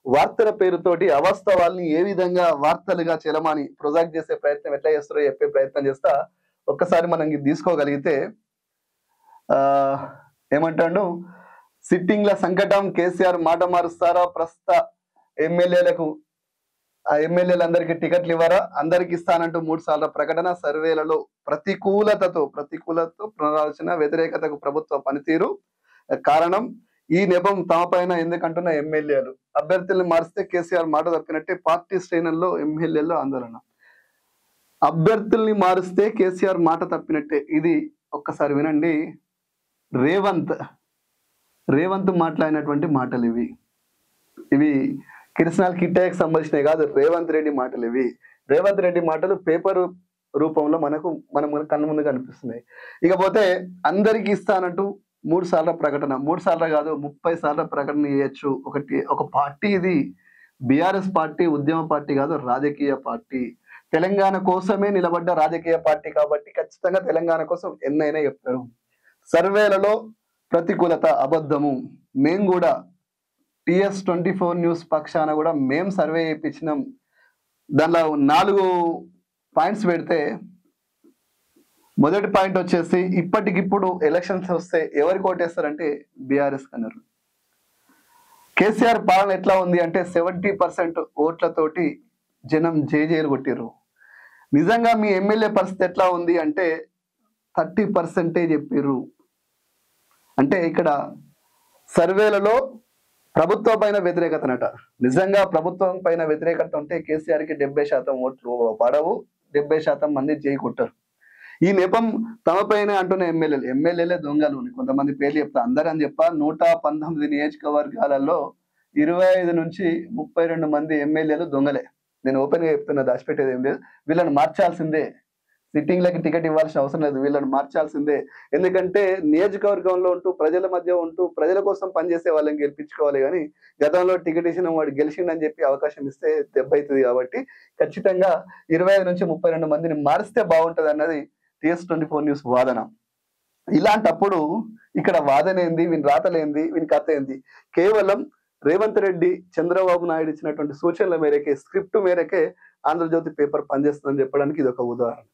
వార్తల పేరుతోటి అవాస్తవాల్ని ఏ విధంగా వార్తలుగా చెలమాని ప్రొజెక్ట్ చేసే ప్రయత్నం ఎట్లా చేస్తారో చెప్పే ప్రయత్నం చేస్తా ఒక్కసారి మనం ఇది తీసుకోగలిగితే ఆ ఏమంటాడు సిట్టింగ్ల సంకటం కేసీఆర్ మాట మారుస్తారా ప్రస్తుత ఎమ్మెల్యేలకు ఆ ఎమ్మెల్యేలందరికీ టికెట్లు ఇవ్వరా అందరికి ఇస్తానంటూ మూడు సార్లు ప్రకటన సర్వేలలో ప్రతికూలతతో ప్రతికూలతతో పునరాలోచన వ్యతిరేకతకు ప్రభుత్వ పనితీరు కారణం ఈ నెపం తమ పైన ఎందుకంటున్న ఎమ్మెల్యేలు అభ్యర్థుల్ని మారిస్తే కేసీఆర్ మాట తప్పినట్టే పార్టీ శ్రేణుల్లో ఎమ్మెల్యేల్లో ఆందోళన అభ్యర్థుల్ని మారుస్తే కేసీఆర్ మాట తప్పినట్టే ఇది ఒక్కసారి వినండి రేవంత్ రేవంత్ మాట్లాడినటువంటి మాటలు ఇవి ఇవి కిరసనాల్ కిట్టయ్యకు సంబంధించినవి కాదు రేవంత్ రెడ్డి మాటలు ఇవి రేవంత్ రెడ్డి మాటలు పేపర్ రూపంలో మనకు మన మన కళ్ళ ముందు కనిపిస్తున్నాయి ఇకపోతే అందరికి ఇస్తానంటూ మూడు సార్ల ప్రకటన మూడు సార్లు కాదు ముప్పై సార్ల ప్రకటన చేయొచ్చు ఒకటి ఒక పార్టీ ఇది బీఆర్ఎస్ పార్టీ ఉద్యమ పార్టీ కాదు రాజకీయ పార్టీ తెలంగాణ కోసమే నిలబడ్డ రాజకీయ పార్టీ కాబట్టి ఖచ్చితంగా తెలంగాణ కోసం ఎన్నైనా చెప్తారు సర్వేలలో ప్రతికూలత అబద్ధము మేం కూడా టిఎస్ ట్వంటీ ఫోర్ న్యూస్ పక్షాన కూడా మేం సర్వే చేయించినాం దానిలో నాలుగు పాయింట్స్ పెడితే మొదటి పాయింట్ వచ్చేసి ఇప్పటికిప్పుడు ఎలక్షన్స్ వస్తే ఎవరికి ఓటేస్తారంటే బీఆర్ఎస్ అన్నారు కేసీఆర్ పాలన ఎట్లా ఉంది అంటే సెవెంటీ పర్సెంట్ ఓట్లతోటి జనం జేజేలు కొట్టిర్రు నిజంగా మీ ఎమ్మెల్యే పరిస్థితి ఎట్లా ఉంది అంటే థర్టీ పర్సెంటే చెప్పిర్రు అంటే ఇక్కడ సర్వేలలో ప్రభుత్వం పైన వ్యతిరేకతనట నిజంగా ప్రభుత్వం పైన వ్యతిరేకత ఉంటే కేసీఆర్ కి డెబ్బై శాతం ఓట్లు పడవు డెబ్బై శాతం మంది చేయి కొట్టారు ఈ నెపం తమ పైన అంటున్న ఎమ్మెల్యేలు ఎమ్మెల్యేలే దొంగలు కొంతమంది పేర్లు చెప్తా అందరూ అని చెప్పా నూట పంతొమ్మిది నియోజకవర్గాలలో ఇరవై ఐదు నుంచి ముప్పై రెండు మంది ఎమ్మెల్యేలు దొంగలే నేను ఓపెన్ గా చెప్తున్నా దాచిపెట్టేది ఏం లేదు వీళ్ళని మార్చాల్సిందే సిట్టింగ్లకి టికెట్ ఇవ్వాల్సిన అవసరం లేదు వీళ్ళని మార్చాల్సిందే ఎందుకంటే నియోజకవర్గంలో ఉంటూ ప్రజల మధ్య ఉంటూ ప్రజల కోసం పనిచేసే వాళ్ళని గెలిపించుకోవాలి కానీ గతంలో టికెట్ ఇచ్చిన వాడు గెలిచిండని చెప్పి అవకాశం ఇస్తే దెబ్బ అవుతుంది కాబట్టి ఖచ్చితంగా ఇరవై ఐదు నుంచి ముప్పై రెండు మందిని మారిస్తే బాగుంటది అన్నది టిఎస్ ట్వంటీ ఫోర్ న్యూస్ వాదన ఇలాంటప్పుడు ఇక్కడ వాదన ఏంది వీని రాతలేంది వీని కథ ఏంది కేవలం రేవంత్ రెడ్డి చంద్రబాబు నాయుడు ఇచ్చినటువంటి సూచనల మేరకే స్క్రిప్ట్ మేరకే ఆంధ్రజ్యోతి పేపర్ పనిచేస్తుందని చెప్పడానికి ఇది ఒక ఉదాహరణ